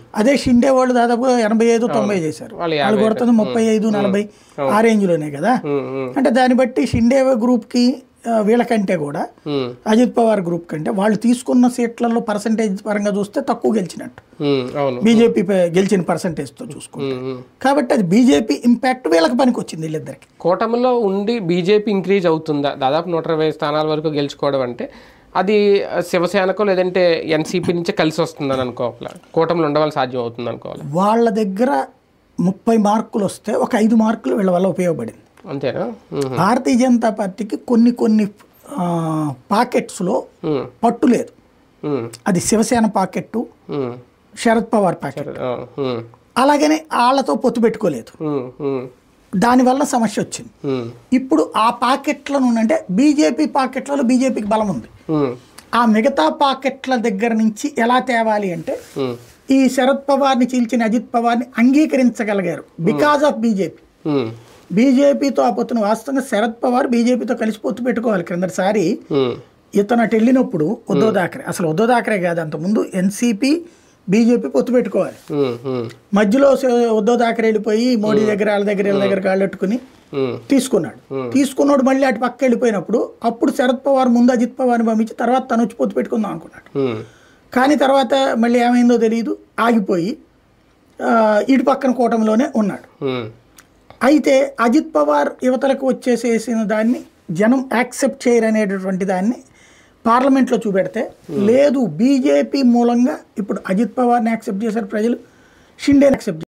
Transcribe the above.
అదే షిండే వాళ్ళు దాదాపు ఎనభై ఐదు తొంభై చేశారు వాళ్ళు వాళ్ళు కొడుతుంది ముప్పై ఐదు నలభై ఆ రేంజ్లోనే కదా ఉమ్, ఉమ్, అంటే దాన్ని బట్టి షిండే గ్రూప్కి ఆ, వీళ్ళకంటే కూడా ఉమ్, అజిత్ పవార్ గ్రూప్ కంటే వాళ్ళు తీసుకున్న సీట్లలో పర్సంటేజ్ పరంగా చూస్తే తక్కువ గెలిచినట్టు ఉమ్, అవును బీజేపీ గెలిచిన పర్సంటేజ్తో చూసుకుంటే ఉమ్, ఉమ్. కాబట్టి అది బీజేపీ ఇంపాక్ట్ వీళ్ళకి పనికి వచ్చింది వీళ్ళిద్దరికి కూటమిలో ఉండి బీజేపీ ఇంక్రీజ్ అవుతుందా దాదాపు నూట ఇరవై స్థానాల వరకు గెలుచుకోవడం అంటే అది శివసేనకో లేదంటే ఎన్సీపీ నుంచే కలిసి వస్తుందని అనుకోవాలి కూటమిలో ఉండవాలి సాధ్యం అవుతుంది అనుకోవాలి వాళ్ళ దగ్గర ముప్పై మార్కులు వస్తే ఒక ఐదు మార్కులు వీళ్ళ వల్ల ఉపయోగపడింది అంతేనా ఉమ్, భారతీయ జనతా పార్టీకి కొన్ని కొన్ని ఆ, పాకెట్స్లో ఉమ్, పట్టు లేదు ఉమ్, అది శివసేన పాకెట్టు ఉమ్, శరద్ పవార్ ప్యాకెట్ ఆ, ఉమ్, అలాగనే వాళ్ళతో పొత్తు పెట్టుకోలేదు ఉమ్, ఉమ్, దానివల్ల సమస్య వచ్చింది ఉమ్, ఇప్పుడు ఆ పాకెట్లను అంటే బీజేపీ పాకెట్లలో బీజేపీకి బలం ఉంది ఉమ్, ఆ మిగతా పాకెట్ల దగ్గర నుంచి ఎలా తేవాలి అంటే ఉమ్, ఈ శరద్ పవార్ని చీల్చిన అజిత్ పవార్ని అంగీకరించగలిగారు బికాజ్ ఆఫ్ బీజేపీ ఉమ్, బీజేపీతో ఆ పొత్తును వాస్తవంగా శరద్ పవార్ బీజేపీతో కలిసి పొత్తు పెట్టుకోవాలి క్రిందటిసారి ఉమ్, ఇతను అటు వెళ్ళినప్పుడు ఉద్ధవ్ థాకరే అసలు ఉద్ధవ్ థాకరే కాదు అంతకుముందు ఎన్సీపీ బీజేపీ పొత్తు పెట్టుకోవాలి ఉమ్, ఉమ్, మధ్యలో స- ఉద్ధవ్ థాకరే వెళ్ళిపోయి మోడీ దగ్గర వాళ్ళ దగ్గర వీళ్ళ దగ్గర కాళ్ళెట్టుకుని ఉమ్, తీసుకున్నాడు తీసుకున్నాడు మళ్ళీ అటు పక్క వెళ్ళిపోయినప్పుడు అప్పుడు శరద్ పవార్ ముందు అజిత్ పవార్ని పంపించి తర్వాత తను వచ్చి పొత్తు పెట్టుకుందాం అనుకున్నాడు ఉమ్, కానీ తర్వాత మళ్ళీ ఏమైందో తెలియదు ఆగిపోయి ఆ, ఇటు పక్కన కూటమిలోనే ఉన్నాడు ఉమ్, అయితే అజిత్ పవార్ యువతలకు వచ్చేసేసిన దాన్ని జనం యాక్సెప్ట్ చేయరనేటటువంటి దాన్ని పార్లమెంట్లో చూపెడితే లేదు బీజేపీ మూలంగా ఇప్పుడు అజిత్ పవార్ని యాక్సెప్ట్ చేశారు ప్రజలు షిండేని యాక్సెప్ట్